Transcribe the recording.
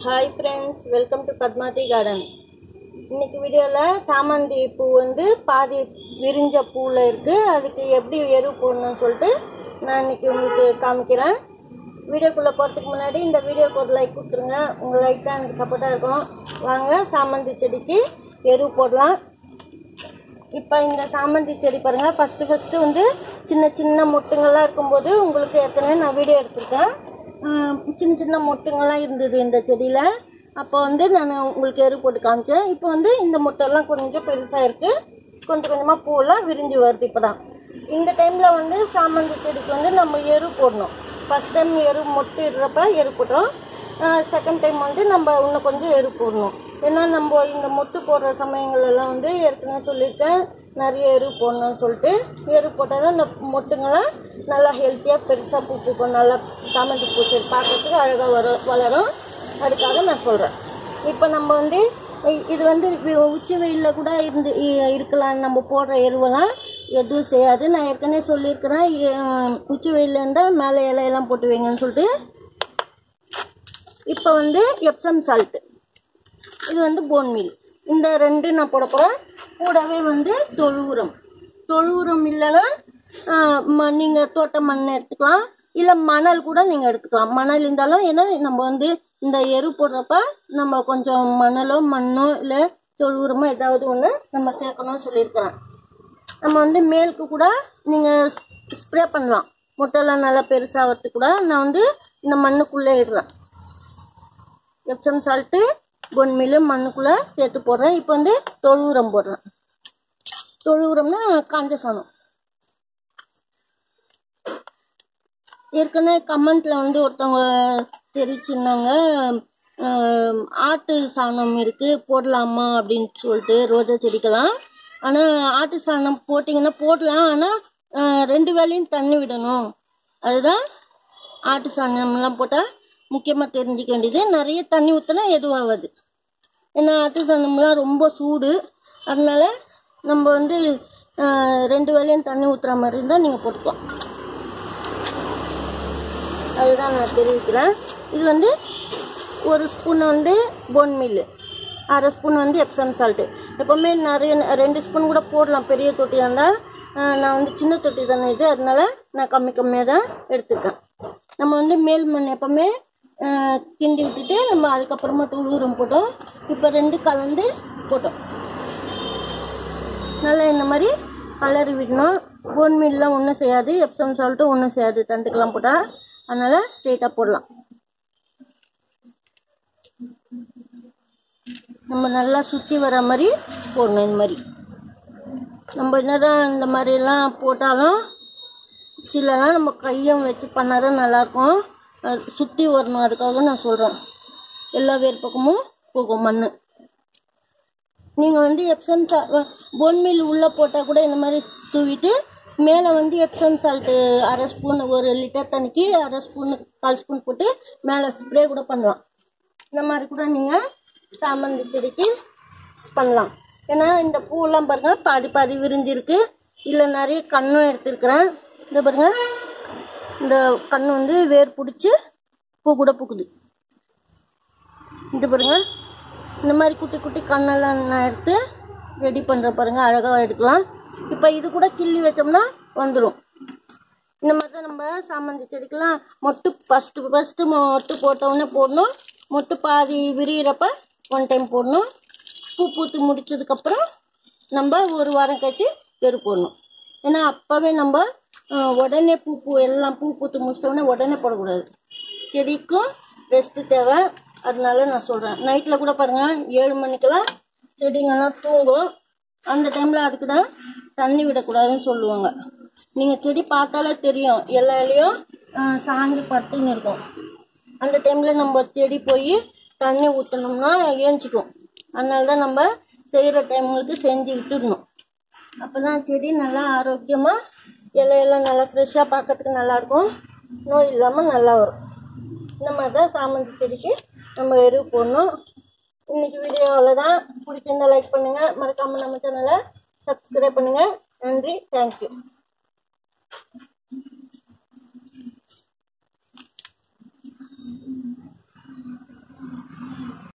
hi friends welcome to Padmavathi garden இன்னைக்கு வீடியோவில் சாமந்தி பூ வந்து பாதி விரிஞ்ச பூவில் இருக்குது அதுக்கு எப்படி எரு போடணும்னு சொல்லிட்டு நான் இன்னைக்கு உங்களுக்கு காமிக்கிறேன் வீடியோக்குள்ளே போகிறதுக்கு முன்னாடி இந்த வீடியோக்கு ஒரு லைக் கொடுத்துருங்க உங்கள் லைக் தான் எனக்கு சப்போர்ட்டாக இருக்கும் வாங்க சாமந்தி செடிக்கு எரு போடலாம் இப்போ இந்த சாமந்தி செடி பாருங்கள் ஃபஸ்ட்டு ஃபஸ்ட்டு வந்து சின்ன சின்ன மொட்டுங்கள்லாம் இருக்கும்போது உங்களுக்கு ஏற்கனவே நான் வீடியோ எடுத்திருக்கேன் ஆஹ் சின்ன சின்ன மொட்டுங்கள்லாம் இருந்தது இந்த செடியில் அப்போ வந்து நான் உங்களுக்கு எரு போட்டு காமிச்சேன் இப்போ வந்து இந்த மொட்டெல்லாம் கொஞ்சம் பெருசாக இருக்குது கொஞ்சம் கொஞ்சமாக பூவெல்லாம் விரிஞ்சு வருது இப்போ தான் இந்த டைமில் வந்து சாமந்தி செடிக்கு வந்து நம்ம எரு போடணும் ஃபஸ்ட் டைம் எரு மொட்டு இடுறப்ப எரு போட்டோம் செகண்ட் டைம் வந்து நம்ம இன்னும் கொஞ்சம் எரு போடணும் ஏன்னா நம்ம இந்த மொட்டு போடுற சமயங்கள் எல்லாம் வந்து ஏற்கனவே சொல்லியிருக்கேன் நிறைய எரு போடணும்னு சொல்லிட்டு எரு போட்டால் தான் இந்த மொட்டுங்கள்லாம் நல்லா ஹெல்த்தியாக பெருசாக பூ பூக்கும் நல்லா சாமந்தி பூச்செடி பார்க்கறதுக்கு அழகாக வரும் வளரும் அதுக்காக நான் சொல்கிறேன் இப்போ நம்ம வந்து இ- இது வந்து வி- உச்சி வெயிலில் கூட இருந்து இ- இருக்கலாம் நம்ம போடுற எருவெல்லாம் எதுவும் செய்யாது நான் ஏற்கனவே சொல்லியிருக்கிறேன் இ- உச்சி வெயிலில் இருந்தால் மேலே இலையெல்லாம் போட்டு வைங்கன்னு சொல்லிட்டு இப்போ வந்து எப்சம் சால்ட்டு இது வந்து போன் மீல் இந்த ரெண்டு நான் போட போகிறேன் கூடவே வந்து தொழு உரம் தொழு உரம் இல்லைன்னா நீங்கள் தோட்ட மண் எடுத்துக்கலாம் இல்லை மணல் கூட நீங்கள் எடுத்துக்கலாம் மணல் இருந்தாலும் ஏன்னா நம்ம வந்து இந்த எரு போடுறப்ப நம்ம கொஞ்சம் மணலோ மண்ணோ இல்லை தொழு உரமோ ஏதாவது ஒன்று நம்ம சேர்க்கணும்னு சொல்லியிருக்கிறேன் நம்ம வந்து மேலுக்கு கூட நீங்கள் ஸ்ப்ரே பண்ணலாம் முட்டைலாம் நல்லா பெருசாகிறதுக்கு கூட நான் வந்து இந்த மண்ணுக்குள்ளே இடுறேன் எப்சம் சால்ட்டு பொன்மில்லு மண்ணுக்குள்ளே சேர்த்து போடுறேன் இப்போ வந்து தொழு உரம் போடுறேன் தொழு உரம்னா காஞ்ச சாணம் ஏற்கனவே கமெண்ட்ல வந்து ஒருத்தவங்க தெரிவிச்சிருந்தாங்க ஆஹ், ஆட்டு சாணம் இருக்கு போடலாமா அப்படின்னு சொல்லிட்டு ரோஜா செடிக்கெல்லாம் ஆனால் ஆட்டு சாணம் போட்டிங்கன்னா போடலாம் ஆனால் ரெண்டு வேளையும் தண்ணி விடணும் அதுதான் ஆட்டு சாணம்லாம் போட்டால் முக்கியமாக தெரிஞ்சுக்க வேண்டியது நிறைய தண்ணி ஊற்றினா எதுவும் ஆகாது ஏன்னா ஆட்டு சாணம்லாம் ரொம்ப சூடு அதனால நம்ம வந்து ஆஹ், ரெண்டு வேளையும் தண்ணி ஊற்றுற மாதிரி இருந்தால் நீங்கள் போட்டுக்கலாம் அதுதான் நான் தெரிவிக்கிறேன் இது வந்து ஒரு ஸ்பூன் வந்து போன் மில்லு அரை ஸ்பூன் வந்து எப்சம் சால்ட்டு எப்போவுமே நிறைய ரெண்டு ஸ்பூன் கூட போடலாம் பெரிய தொட்டியாக இருந்தால் நான் வந்து சின்ன தொட்டி தானே இது அதனால நான் கம்மி கம்மியாக தான் எடுத்துருக்கேன் நம்ம வந்து மேல் மண் எப்போவுமே ஆஹ், கிண்டி விட்டுட்டு நம்ம அதுக்கப்புறமா தூள் உரம் போட்டோம் இப்போ ரெண்டு கலந்து போட்டோம் நல்லா இந்த மாதிரி கலரி விடணும் போன் மீல்லாம் ஒன்றும் செய்யாது எப்சம் சால்ட்டும் ஒன்றும் செய்யாது தண்டுக்கெல்லாம் போட்டால் அதனால் ஸ்ட்ரெயிட்டாக போடலாம் நம்ம நல்லா சுற்றி வர மாதிரி போடணும் இந்த மாதிரி நம்ம என்னதான் இந்த மாதிரிலாம் போட்டாலும் சிலலாம் நம்ம கையும் வச்சு பண்ணால் தான் நல்லாயிருக்கும் சுற்றி வரணும் அதுக்காக நான் சொல்கிறேன் எல்லா வேர் பக்கமும் போகும் மண் நீங்கள் வந்து எப்சம் சா பொன்மில் உள்ளே போட்டால் கூட இந்த மாதிரி தூவிட்டு மேலே வந்து எப்சம் சால்ட்டு அரை ஸ்பூன் ஒரு லிட்டர் தண்ணிக்கு அரை ஸ்பூன் கால் ஸ்பூன் போட்டு மேலே ஸ்ப்ரே கூட பண்ணலாம் இந்த மாதிரி கூட நீங்கள் சாமந்தி செடிக்கு பண்ணலாம் ஏன்னா இந்த பூவெல்லாம் பாருங்கள் பாதி பாதி விரிஞ்சிருக்கு இல்லை நிறைய கண்ணும் எடுத்திருக்கிறேன் இந்த பாருங்க இந்த கண்ணு வந்து வேர் பிடிச்சி பூ கூட பூக்குது இது பாருங்க இந்த மாதிரி குட்டி குட்டி கண்ணெல்லாம் நான் எடுத்து ரெடி பண்ணுற பாருங்க அழகாக எடுக்கலாம் இப்போ இது கூட கிள்ளி வச்சோம்னா வந்துடும் இந்த மாதிரி தான் நம்ம சாமந்தி செடிக்கெல்லாம் மொட்டு ஃபஸ்ட்டு ஃபஸ்ட்டு மொட்டு போட்ட உடனே போடணும் மொட்டு பாதி விரியிறப்ப ஒன் டைம் போடணும் பூ பூத்து முடிச்சதுக்கப்புறம் நம்ம ஒரு வாரம் கழிச்சு பெரு போடணும் ஏன்னா அப்போவே நம்ம அஹ், உடனே பூ பூ எல்லாம் பூ பூத்து முடிச்சிட்ட உடனே உடனே போடக்கூடாது செடிக்கும் ரெஸ்ட்டு தேவை அதனால நான் சொல்கிறேன் நைட்டில் கூட பாருங்கள் ஏழு மணிக்கெல்லாம் செடிங்கெல்லாம் தூங்கும் அந்த டைமில் அதுக்கு தான் தண்ணி விடக்கூடாதுன்னு சொல்லுவாங்க நீங்கள் செடி பார்த்தாலே தெரியும் எல்லா இலையும் அஹ், சாஞ்சு பட்டுன்னு இருக்கும் அந்த டைமில் நம்ம செடி போய் தண்ணி ஊற்றினோம்னா ஏஞ்சிக்கும் அதனால தான் நம்ம செய்கிற டைமுங்களுக்கு செஞ்சு விட்டுடணும் அப்போ தான் செடி நல்லா ஆரோக்கியமாக இலையெல்லாம் நல்லா ஃப்ரெஷ்ஷாக பார்க்கறதுக்கு நல்லாயிருக்கும் நோய் இல்லாமல் நல்லா வரும் இந்த மாதிரி தான் சாமந்தி செடிக்கு நம்ம எரு போடணும் இன்னைக்கு வீடியோ அவ்வளோதான் பிடிச்சிருந்தா லைக் பண்ணுங்கள் மறக்காமல் நம்ம சேனலை சப்ஸ்கிரைப் பண்ணுங்கள் நன்றி தேங்க்யூ